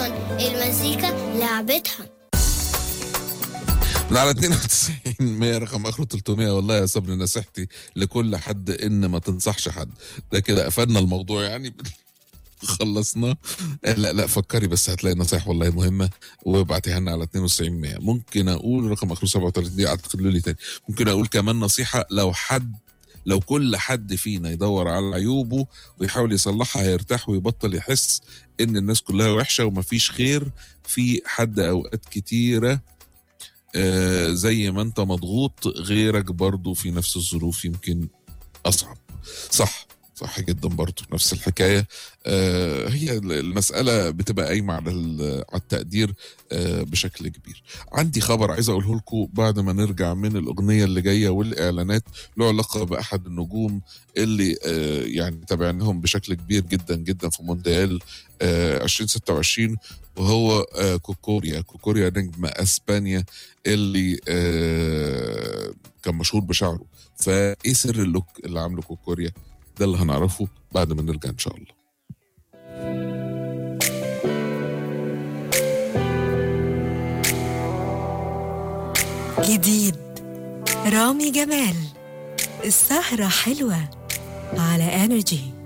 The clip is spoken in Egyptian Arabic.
راديوهن المزيكا لعبتهن من على 92 100 رقم اخره 300 والله يا صبري نصيحتي لكل حد ان ما تنصحش حد ده كده قفلنا الموضوع يعني خلصنا لا لا فكري بس هتلاقي نصايح والله مهمه وابعتيها لنا على 92 100 ممكن اقول رقم اخره 37 دي اعتقد لي تاني ممكن اقول كمان نصيحه لو حد لو كل حد فينا يدور على عيوبه ويحاول يصلحها هيرتاح ويبطل يحس ان الناس كلها وحشه ومفيش خير في حد اوقات كتيره آه زي ما انت مضغوط غيرك برضو في نفس الظروف يمكن اصعب صح صح جدا برضو نفس الحكايه آه هي المساله بتبقى قايمه على على التقدير آه بشكل كبير عندي خبر عايز اقوله لكم بعد ما نرجع من الاغنيه اللي جايه والاعلانات له علاقه باحد النجوم اللي آه يعني تابعناهم بشكل كبير جدا جدا في مونديال آه 2026 وهو آه كوكوريا كوكوريا نجم اسبانيا اللي آه كان مشهور بشعره فايه سر اللوك اللي عامله كوكوريا ده اللي هنعرفه بعد ما نرجع ان شاء الله جديد رامي جمال السهرة حلوة على انرجي